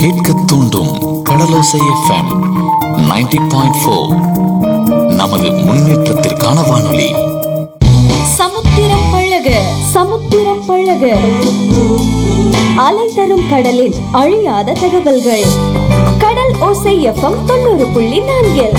கேட்க தூண்டும் கடலோசை FM 90.4 point four நமது முன்னேற்றத்திற்கான வானொலி சமுத்திரம் பழக சமுத்திரம் பழக அலை தரும் கடலின் அழியாத தகவல்கள் கடல் ஓசை எஃப்எம் தொண்ணூறு புள்ளி நான்கில்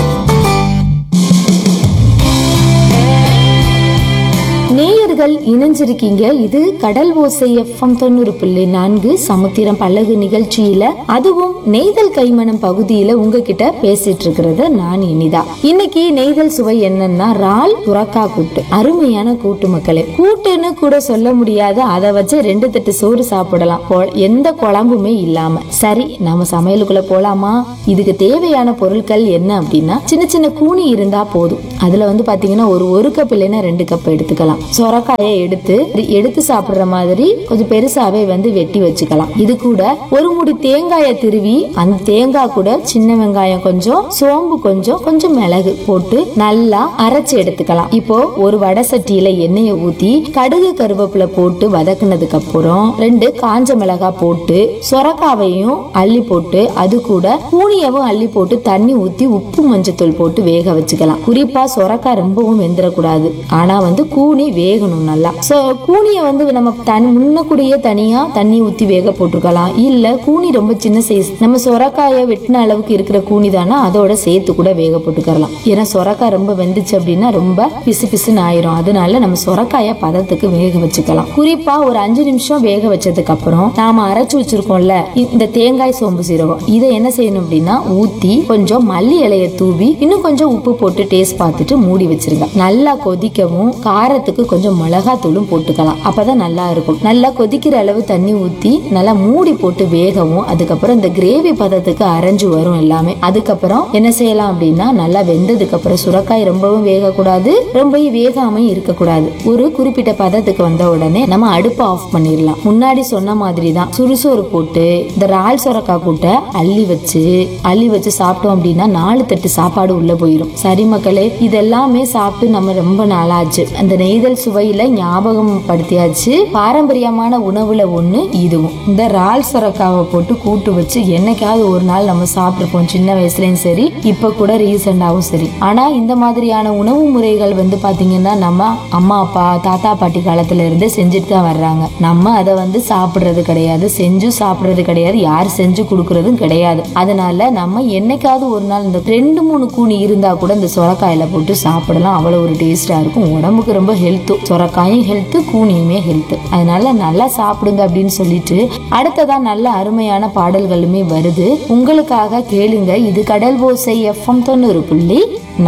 நேயர்கள் இணைஞ்சிருக்கீங்க இது கடல் ஓசை எஃப்எம் தொண்ணூறு புள்ளி நான்கு சமுத்திரம் பழகு நிகழ்ச்சியில அதுவும் நெய்தல் கைமணம் பகுதியில உங்ககிட்ட பேசிட்டு இருக்கிறது நான் இனிதா இன்னைக்கு நெய்தல் சுவை என்னன்னா இறால் புறக்கா கூட்டு அருமையான கூட்டு மக்களே கூட்டுன்னு கூட சொல்ல முடியாது அதை வச்சு ரெண்டு தட்டு சோறு சாப்பிடலாம் கொ- எந்த குழம்புமே இல்லாம சரி நம்ம சமையலுக்குள்ள போலாமா இதுக்கு தேவையான பொருட்கள் என்ன அப்படின்னா சின்ன சின்ன கூனி இருந்தா போதும் அதுல வந்து பாத்தீங்கன்னா ஒரு ஒரு கப் இல்லைன்னா ரெண்டு கப் எடுத்துக்கலாம் சொரக்காயை எடுத்து இது எடுத்து சாப்பிடுற மாதிரி கொஞ்சம் பெருசாவே வந்து வெட்டி வச்சுக்கலாம் இது கூட ஒரு முடி தேங்காயை திருவி அந்த தேங்காய் கூட சின்ன வெங்காயம் கொஞ்சம் சோம்பு கொஞ்சம் கொஞ்சம் மிளகு போட்டு நல்லா அரைச்சு எடுத்துக்கலாம் இப்போ ஒரு வடை சட்டியில எண்ணெயை ஊத்தி கடுகு கருவேப்பிலை போட்டு வதக்குனதுக்கு அப்புறம் ரெண்டு காஞ்ச மிளகாய் போட்டு சொரக்காவையும் அள்ளி போட்டு அது கூட கூனியவும் அள்ளி போட்டு தண்ணி ஊத்தி உப்பு மஞ்சத்தூள் போட்டு வேக வச்சுக்கலாம் குறிப்பா சொரக்காய் ரொம்பவும் வெந்துடக்கூடாது ஆனா வந்து கூனி வேகணும் நல்லா சோ கூனிய வந்து நம்ம தனி முன்னக்கூடியே தனியா தண்ணி ஊத்தி வேக போட்டுக்கலாம் இல்ல கூனி ரொம்ப சின்ன சைஸ் நம்ம சொரக்காயை வெட்டின அளவுக்கு இருக்கிற கூனி தானே அதோட சேர்த்து கூட வேக போட்டுக்கலாம் ஏன்னா சொரக்காய் ரொம்ப வெந்துச்சு அப்படின்னா ரொம்ப பிசு பிசுன்னு ஆயிரும் அதனால நம்ம சொரக்காய பதத்துக்கு வேக வச்சுக்கலாம் குறிப்பா ஒரு அஞ்சு நிமிஷம் வேக வச்சதுக்கு அப்புறம் நாம அரைச்சு வச்சிருக்கோம்ல இந்த தேங்காய் சோம்பு சீரகம் இதை என்ன செய்யணும் அப்படின்னா ஊத்தி கொஞ்சம் மல்லி இலைய தூவி இன்னும் கொஞ்சம் உப்பு போட்டு டேஸ்ட் பார்த்துட்டு மூடி வச்சிருங்க நல்லா கொதிக்கவும் காரத்துக்கு கொஞ்சம் மிளகாத்தூளும் போட்டுக்கலாம் அப்பதான் நல்லா இருக்கும் நல்லா கொதிக்கிற அளவு தண்ணி ஊத்தி நல்லா மூடி போட்டு வேகவும் அதுக்கப்புறம் இந்த கிரேவி பதத்துக்கு அரைஞ்சு வரும் எல்லாமே அதுக்கப்புறம் என்ன செய்யலாம் அப்படின்னா நல்லா வெந்ததுக்கு அப்புறம் சுரக்காய் ரொம்பவும் வேகக்கூடாது ரொம்பவும் வேகாம இருக்கக்கூடாது ஒரு குறிப்பிட்ட பதத்துக்கு வந்த உடனே நம்ம அடுப்பை ஆஃப் பண்ணிடலாம் முன்னாடி சொன்ன மாதிரி தான் சுறுசோறு போட்டு இந்த இறால் சுரக்காய் கூட்டை அள்ளி வச்சு அள்ளி வச்சு சாப்பிட்டோம் அப்படின்னா நாலு தட்டு சாப்பாடு உள்ள போயிடும் சரி மக்களே இதெல்லாமே சாப்பிட்டு நம்ம ரொம்ப நாளாச்சு அந்த நெய்தல் சுவையில ஞாபகம் படுத்தியாச்சு பாரம்பரியமான உணவுல ஒண்ணு இதுவும் இந்த இறால் சுரக்காவை போட்டு கூட்டு வச்சு என்னைக்காவது ஒரு நாள் நம்ம சாப்பிட்டுருப்போம் சின்ன வயசுலயும் சரி இப்ப கூட ரீசெண்டாவும் சரி ஆனா இந்த மாதிரியான உணவு முறைகள் வந்து பாத்தீங்கன்னா நம்ம அம்மா அப்பா தாத்தா பாட்டி காலத்துல இருந்தே செஞ்சுட்டு தான் வர்றாங்க நம்ம அதை வந்து சாப்பிடுறது கிடையாது செஞ்சு சாப்பிடுறது கிடையாது யார் செஞ்சு கொடுக்கறதும் கிடையாது அதனால நம்ம என்னைக்காவது ஒரு நாள் இந்த ரெண்டு மூணு கூனி இருந்தா கூட இந்த சொரக்காயில போட்டு சாப்பிடலாம் அவ்வளவு ஒரு டேஸ்டா இருக்கும் உடம்புக்கு ரொம்ப ஹெல்த்து சொரக்காயும் ஹெல்த்து கூனியுமே ஹெல்த்து அதனால நல்லா சாப்பிடுங்க அப்படின்னு சொல்லிட்டு அடுத்ததா நல்ல அருமையான பாடல்களுமே வருது உங்களுக்காக கேளுங்க இது கடல் ஓசை எஃப்எம் தொண்ணூறு புள்ளி